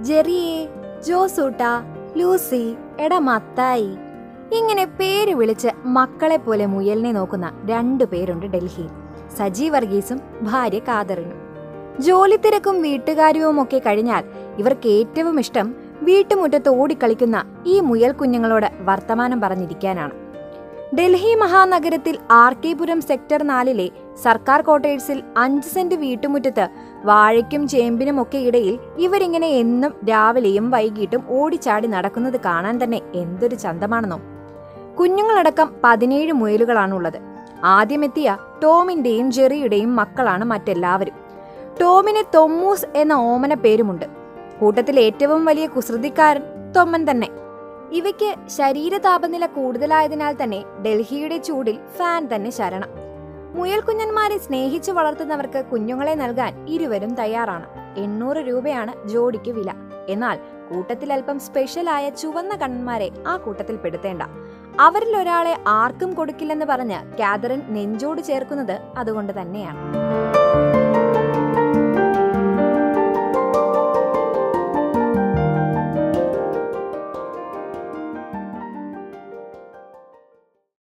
ജെറിയെ ജോസൂട്ട Lucy എടാ മത്തായി ഇങ്ങനെ പേര് വിളിച്ച് മക്കളെ പോലെ മുയലിനെ നോക്കുന്ന രണ്ടു പേരുണ്ട് ഡൽഹിയിൽ സജി വർഗീസും ഭാര്യ കാതറിനും ജോലി തിരക്കും വീട്ടുകാര്യവും ഒക്കെ കഴിഞ്ഞാൽ ഇവർക്ക് ഏറ്റവും ഇഷ്ടം വീട്ടുമുറ്റത്ത് ഓടിക്കളിക്കുന്ന ഈ മുയൽ കുഞ്ഞുങ്ങളോട് വർത്തമാനം പറഞ്ഞിരിക്കാനാണ് ഡൽഹി മഹാനഗരത്തിൽ ആർ കെ പുരം സെക്ടർ നാലിലെ സർക്കാർ ക്വാർട്ടേഴ്സിൽ അഞ്ച് സെന്റ് വീട്ടുമുറ്റത്ത് വാഴയ്ക്കും ചേമ്പിനും ഒക്കെ ഇടയിൽ ഇവരിങ്ങനെ എന്നും രാവിലെയും വൈകിട്ടും ഓടിച്ചാടി നടക്കുന്നത് കാണാൻ തന്നെ എന്തൊരു ചന്തമാണെന്നോ കുഞ്ഞുങ്ങളടക്കം പതിനേഴ് മുയലുകളാണുള്ളത് ആദ്യമെത്തിയ ടോമിന്റെയും ജെറിയുടെയും മക്കളാണ് മറ്റെല്ലാവരും ടോമിന് തൊമ്മൂസ് എന്ന ഓമന പേരുമുണ്ട് കൂട്ടത്തിൽ ഏറ്റവും വലിയ കുസൃതിക്കാരൻ തൊമ്മൻ തന്നെ ഇവയ്ക്ക് ശരീര താപനില കൂടുതലായതിനാൽ തന്നെ ഡൽഹിയുടെ ചൂടിൽ ഫാൻ തന്നെ ശരണം മുയൽ കുഞ്ഞന്മാരെ സ്നേഹിച്ചു വളർത്തുന്നവർക്ക് കുഞ്ഞുങ്ങളെ നൽകാൻ ഇരുവരും തയ്യാറാണ് എണ്ണൂറ് രൂപയാണ് ജോഡിക്ക് വില എന്നാൽ കൂട്ടത്തിൽ അല്പം സ്പെഷ്യലായ ചുവന്ന കണ്ണന്മാരെ ആ കൂട്ടത്തിൽ പെടുത്തേണ്ട അവരിൽ ഒരാളെ ആർക്കും കൊടുക്കില്ലെന്ന് പറഞ്ഞ് കാതറിൻ നെഞ്ചോട് ചേർക്കുന്നത് അതുകൊണ്ട് തന്നെയാണ്